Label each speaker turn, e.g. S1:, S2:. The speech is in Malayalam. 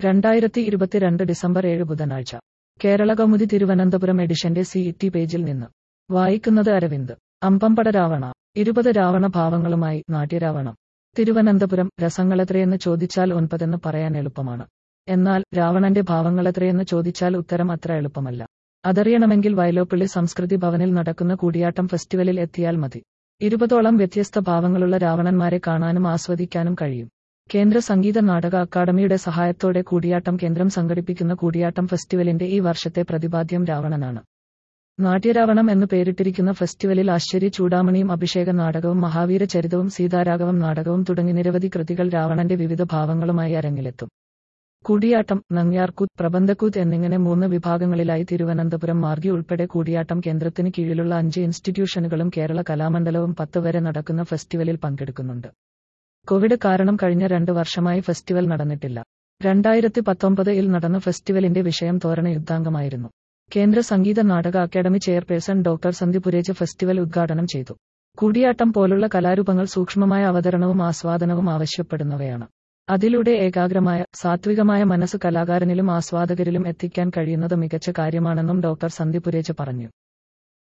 S1: രണ്ടായിരത്തി ഇരുപത്തിരണ്ട് ഡിസംബർ ഏഴ് ബുധനാഴ്ച കേരള കൗമുദി തിരുവനന്തപുരം എഡിഷന്റെ സി ടി പേജിൽ നിന്ന് വായിക്കുന്നത് അരവിന്ദ് അമ്പമ്പട രാവണ ഇരുപത് രാവണ ഭാവങ്ങളുമായി നാട്യരാവണം തിരുവനന്തപുരം രസങ്ങളെത്രയെന്ന് ചോദിച്ചാൽ ഒൻപതെന്ന് പറയാൻ എളുപ്പമാണ് എന്നാൽ രാവണന്റെ ഭാവങ്ങളെത്രയെന്ന് ചോദിച്ചാൽ ഉത്തരം അത്ര എളുപ്പമല്ല അതറിയണമെങ്കിൽ വയലോപ്പള്ളി സംസ്കൃതി ഭവനിൽ നടക്കുന്ന കൂടിയാട്ടം ഫെസ്റ്റിവലിൽ എത്തിയാൽ മതി ഇരുപതോളം വ്യത്യസ്ത ഭാവങ്ങളുള്ള രാവണന്മാരെ കാണാനും ആസ്വദിക്കാനും കഴിയും കേന്ദ്ര സംഗീത നാടക അക്കാദമിയുടെ സഹായത്തോടെ കൂടിയാട്ടം കേന്ദ്രം സംഘടിപ്പിക്കുന്ന കൂടിയാട്ടം ഫെസ്റ്റിവലിന്റെ ഈ വർഷത്തെ പ്രതിപാദ്യം രാവണനാണ് നാട്യരാവണം എന്ന് പേരിട്ടിരിക്കുന്ന ഫെസ്റ്റിവലിൽ ആശ്ചര്യ ചൂടാമണിയും അഭിഷേക നാടകവും മഹാവീര ചരിതവും സീതാരാഘവം നാടകവും തുടങ്ങി നിരവധി കൃതികൾ രാവണന്റെ വിവിധ ഭാവങ്ങളുമായി അരങ്ങിലെത്തും കൂടിയാട്ടം നങ്ങ്യാർകൂത്ത് പ്രബന്ധക്കൂത്ത് എന്നിങ്ങനെ മൂന്ന് വിഭാഗങ്ങളിലായി തിരുവനന്തപുരം മാർഗി ഉൾപ്പെടെ കൂടിയാട്ടം കേന്ദ്രത്തിന് കീഴിലുള്ള അഞ്ച് ഇൻസ്റ്റിറ്റ്യൂഷനുകളും കേരള കലാമണ്ഡലവും പത്ത് വരെ നടക്കുന്ന ഫെസ്റ്റിവലിൽ പങ്കെടുക്കുന്നുണ്ട് കോവിഡ് കാരണം കഴിഞ്ഞ രണ്ട് വർഷമായി ഫെസ്റ്റിവൽ നടന്നിട്ടില്ല രണ്ടായിരത്തി പത്തൊമ്പതിൽ നടന്ന ഫെസ്റ്റിവലിന്റെ വിഷയം തോരണ യുദ്ധാംഗമായിരുന്നു Kendra Sangeet Natak Akademi chairperson doctor Sandhya Purecha festival ഉദ്ഘാടനം ചെയ്തു കൂടിയാട്ടം പോലുള്ള കലാരൂപങ്ങൾ സൂക്ഷ്മമായ അവതരണവും ആസ്വാദനവും ആവശ്യപ്പെടുന്നവയാണ് അതിലൂടെ ഏകാഗ്രമായ സാത്വികമായ മനസ്സ് കലാകാരനിലും ആസ്വാദകരിലും എത്തിക്കാൻ കഴിയുന്നത് മികച്ച കാര്യമാണെന്നും ഡോക്ടർ സന്ധ്യ പുരേജ് പറഞ്ഞു